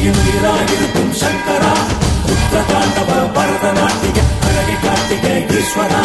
உயிருக்குயிராயிருக்கும் சங்கரா புத்திர தாண்டவ பரதநாட்டிய அழகை காட்டிய ஈஸ்வரா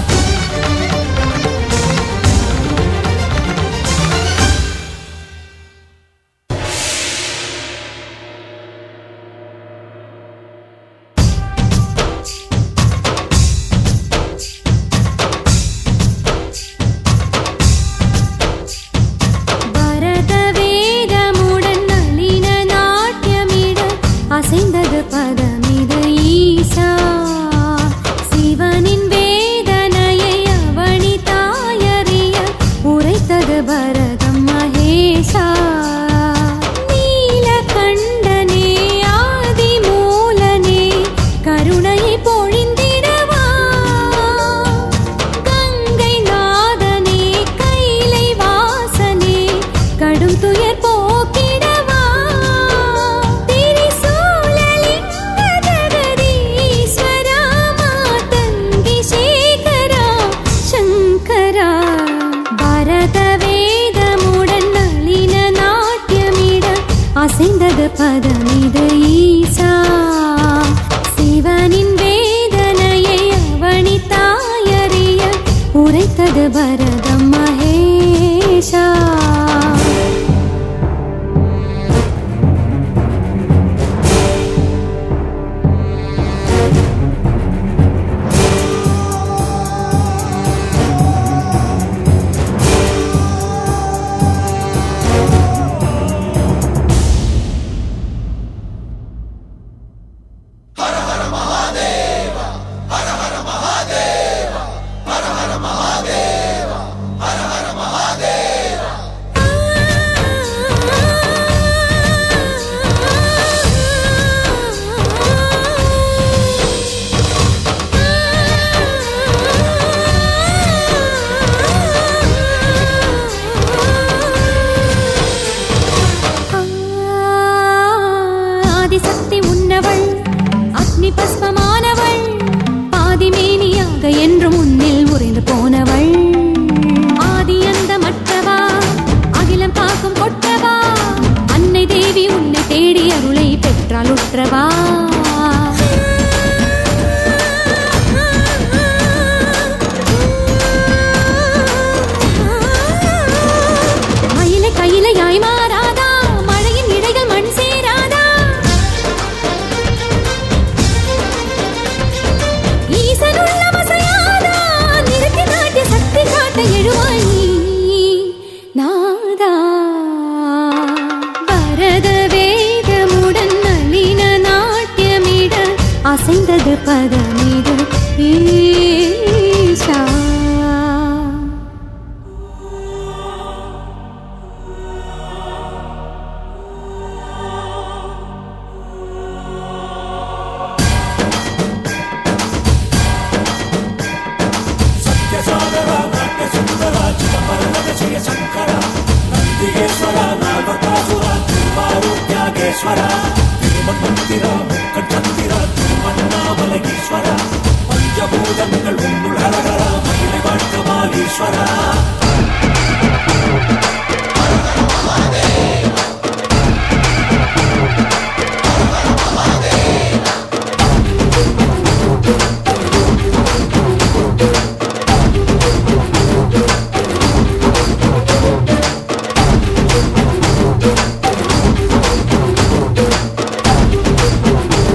பரத வேதமுடன் நளின நாட்டியமிட அசைந்தது பதமிது ஈசா சிவனின் வேதனையை அவனி தாயறிய உரைத்தது பரதம் மகேஷா நீலகண்டனே ஆதி மூலனே கருணையை பொழிந்திடவா கங்கை நாதனே கைலை வாசனே கடும் துயர் போக்கிடவா திரிசூலலிங்க ஜெகதீஸ்வரா மாதங்கி சேகரா சங்கரா பரத வேதமுடன் நளின நாட்டியமிட அசைந்தது பதமிது ஈசா சிவனின் வேதனையை அவனி தாயறிய உரைத்தது பரதம் மகேஷா ஆதிசக்தி உன்னவள் அக்னி பஸ்பமானவள் பாதிமேனியாக என்றும் உன்னில் உறைந்து போனவள் ஆதி அந்த மற்றவா அகிலம் காக்கும் கொட்டவா அன்னை தேவி உன்னை தேடி அருளை பெற்றால் உற்றவா மயிலை கையிலையாய் மாறாதா மழையின் இடைகள் மண் சேராதா ஈசனுள்ள மசையாதா நிறுத்தி நாட்டிய சக்தி காட்ட எழுவாய் நீ நாதா பரத வேதமுடன் நளின நாட்டியமிட அசைந்தது பதமிது ஈஷா సత్యసాగర నాట్య సుందర చిదంబరనగ జయ శంకర నందిగేశ్వర నాగతాసుర తిరువారుత్యాగేశ్వర తిరుమన్మంతిర ముక్కచందిర తిరుమన్నామలగీశ్వర பஞ்சபூதங்கள் உன்னுள் ஹரஹர மகிழை வாழ்க்கமாலீஸ்வர ஆ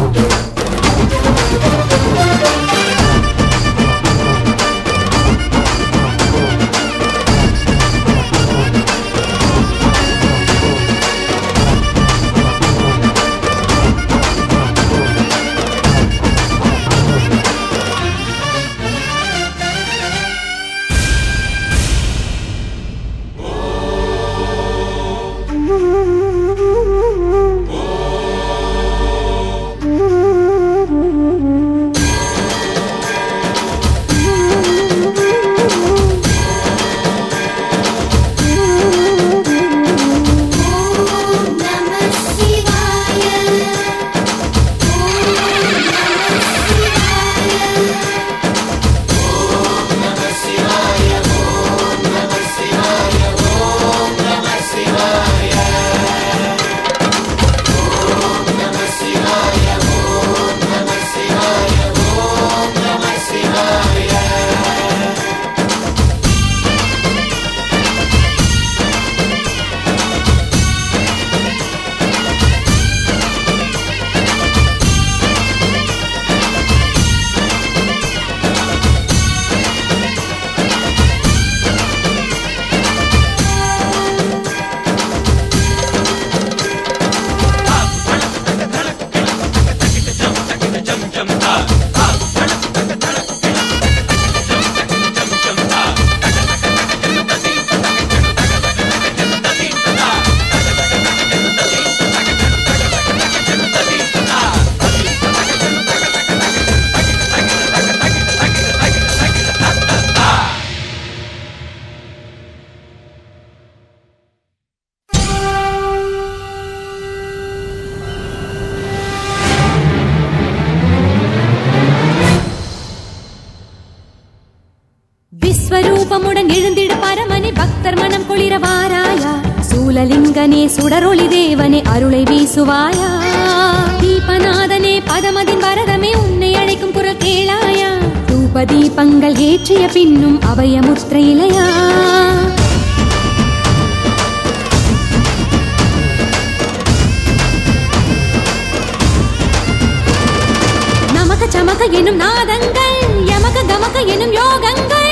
விஸ்வரூபமுடன் எழுந்திடு பரமனே பக்தர் மனம் குளிர வாராயா சூலலிங்கனே சுடரொளி தேவனே அருளை வீசுவாயா தீபநாதனே பதமதின் வரதமே உன்னை அழைக்கும் குரல் கேளாயா தூப தீபங்கள் ஏற்றிய பின்னும் அபயமுத்திர இலையா நமக சமக எனும் நாதங்கள் யமக கமக எனும் யோகங்கள்